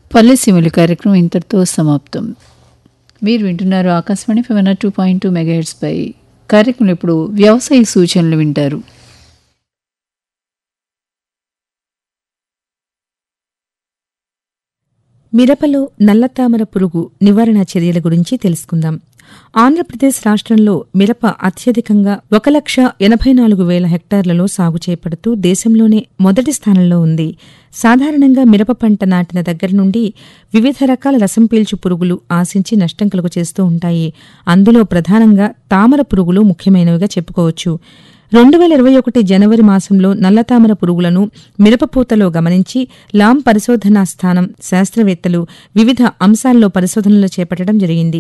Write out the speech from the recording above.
పల్లెసీమలు కార్యక్రమం ఇంతటితో సమాప్తం మీరు వింటున్నారు Akashvani seven two point two megahertz పై కార్యక్రమంలో ఇప్పుడు వ్యవసాయ సూచనలు వింటారు మిరపలో నల్లతామర పురుగు నివారణ చర్యల గురించి తెలుసుకుందాం ఆంధ్రప్రదేశ్ రాష్ట్రంలో మిరప అత్యధికంగా ఒక లక్ష ఎనభై నాలుగు వేల హెక్టార్లలో సాగు చేపడుతూ దేశంలోనే మొదటి స్థానంలో ఉంది సాధారణంగా మిరప పంట నాటిన దగ్గర నుండి వివిధ రకాల రసం పీల్చు పురుగులు ఆశించి నష్టం కలుగు చేస్తూ ఉంటాయి అందులో ప్రధానంగా తామర పురుగులు ముఖ్యమైనవిగా చెప్పుకోవచ్చు రెండు వేల ఇరవై ఒకటి జనవరి మాసంలో నల్లతామర పురుగులను మిరపపూతలో గమనించి లాం పరిశోధనా స్థానం శాస్త్రవేత్తలు వివిధ అంశాల్లో పరిశోధనలు చేపట్టడం జరిగింది